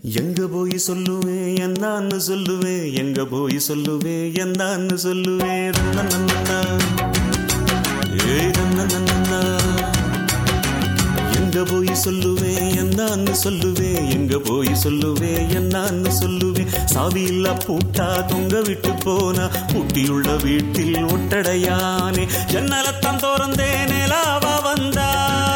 எங்க போய் சொல்லுவேன் என்னான்னு சொல்லுவேன் எங்க போய் சொல்லுவேன் என்னான்னு சொல்லுவேன் தன்னன்னன்னா. ஏய் தன்னன்னன்னா. எங்க போய் சொல்லுவேன் என்னான்னு சொல்லுவேன் எங்க போய் சொல்லுவேன் என்னான்னு சொல்லுவேன் சாவி இல்ல பூட்டா தொங்க விட்டு போனா பூட்டியுள்ள வீட்டில் ஒட்டடையானே ஜன்னலத்தான் திறந்தே நிலாவா வந்தா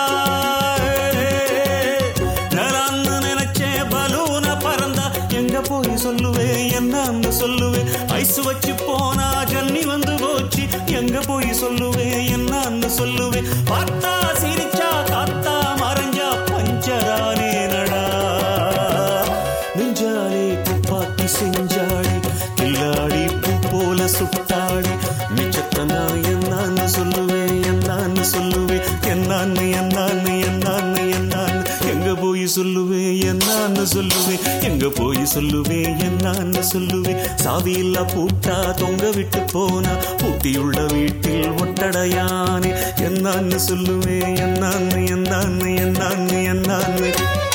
நலான்னு நினைச்சேன் பலூன பறந்தா எங்க போய் சொல்லுவேன் என்னன்னு சொல்லுவேன் ஐஸ் வச்சு போனா ஜன்னி வந்து போச்சு எங்க போய் சொல்லுவேன் என்னன்னு சொல்லுவேன் பார்த்தா சிரிச்சா காத்தா மறைஞ்சா பஞ்சரானே நடா நெஞ்சாலே துப்பாக்கி செஞ்சாடி கில்லாடி பூ போல சுட்டாடி மிச்சத்தை நான் என்னான்னு சொல்லுவேன் என்னான்னு சொல்லுவேன் என்னான்னு என்னான்னு என்னான்னு என்னான்னு எங்க போய் சொல்லுவேன் என்னான்னு சொல்லுவேன் எங்க போய் சொல்லுவேன் என்னான்னு சொல்லுவேன் சாவி இல்ல பூட்டா தொங்க விட்டு போனா பூட்டியுள்ள வீட்டில் ஒட்டடையானே என்னான்னு சொல்லுவேன் என்னான்னு என்னான்னு என்னான்னு என்னான்னு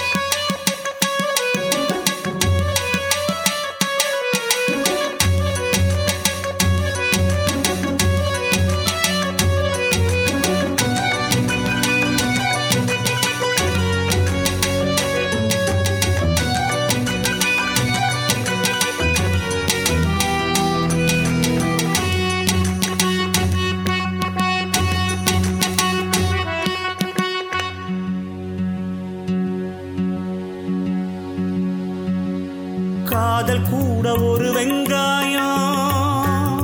காதல் கூட ஒரு வெங்காயம்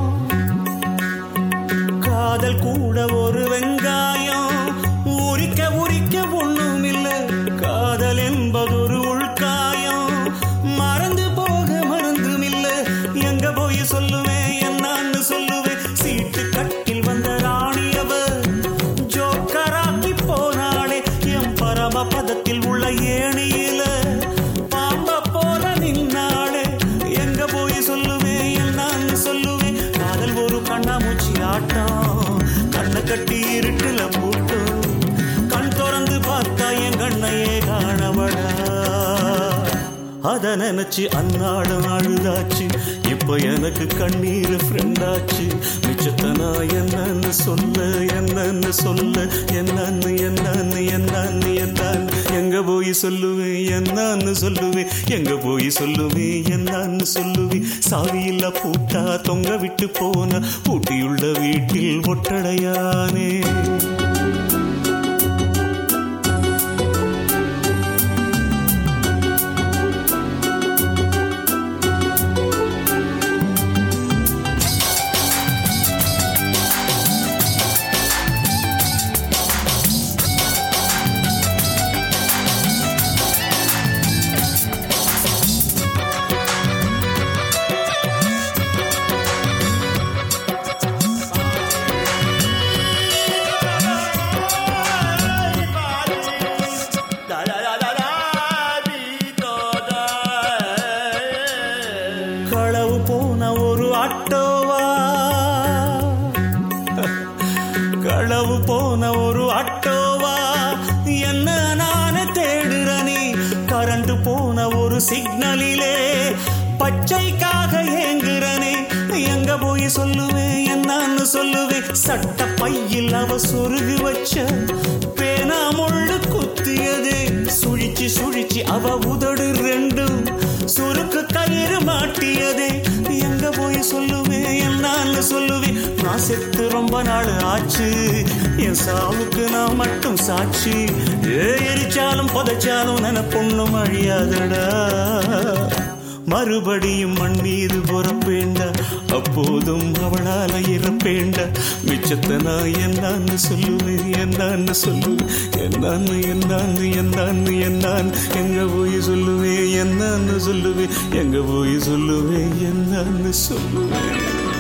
காதல் கூட ஒரு வெங்காயம் உரிக்க உரிக்க ஒண்ணும் இல்ல காதல் என்பதொரு உள்காயம் மறந்து போக மறந்தும் இல்ல எங்க போய் சொல்லுவேன் என்னான்னு சொல்லுவேன் சீட்டு கட்டில் வந்த ராணியவ ஜோக்கராக்கி போனாளே என் பரம பதத்தில் உள்ள ஏணியில பாம்ப போல நின்னாளே எங்க போய் சொல்லுவேன் என்னான்னு சொல்லுவேன் காதல் ஒரு கண்ணாமூச்சி ஆட்டம் கண்ணை கட்டி இருட்டுல பூட்டும் கண் திறந்து பார்த்தா என் கண்ணையே காணவடா அத நினைச்சு அந்நாடும் அழுதாச்சு இப்ப எனக்கு கண்ணீர் ஃப்ரெண்டாச்சு மிச்சத்தை நான் என்னன்னு சொல்ல என்னன்னு சொல்ல என்னன்னு என்னன்னு என்னன்னு என்னன்னு எங்க போய் சொல்லுவேன் என்னன்னு சொல்லுவேன் எங்க போய் சொல்லுவேன் என்னன்னு சொல்லுவேன் சாவி இல்ல பூட்டா தொங்க விட்டு போன பூட்டியுள்ள வீட்டில் ஒட்டடையானே களவு போன ஒரு ஆட்டோவா களவு போன ஒரு ஆட்டோவா என்ன நானே தேடுறனி கரண்ட் போன ஒரு சிக்னலிலே பச்சைக்காக ஏங்குறனே எங்க போய் சொல்லுவேன் என்னன்னு சொல்லுவேன் சட்ட பையில் அவ சொருகு வச்ச பேனா முள்ளு குத்தியது சுழிச்சு சுழிச்சு அவ உதடு ரெண்டும் சுருக்கு கயிறு மாட்டியதே எங்க போய் சொல்லுவேன் என்னான்னு சொல்லுவேன் நான் செத்து ரொம்ப நாள் ஆச்சு என் சாவுக்கு நான் மட்டும் சாட்சி ஏ எரிச்சாலும் புதைச்சாலும் நினைப்பொண்ணும் அழியாதடா மறுபடியும் மண் மீது பொறப்பேண்டா அப்போதும் அவளால இறப்பேண்டா மிச்சத்தை நான் என்னான்னு சொல்லுவேன் என்னான்னு சொல்லுவேன் என்னான்னு என்னான்னு என்னான்னு என்னான்னு எங்க போய் சொல்லுவேன் என்னான்னு சொல்லுவேன் எங்க போய் சொல்லுவேன் என்னான்னு சொல்லுவேன்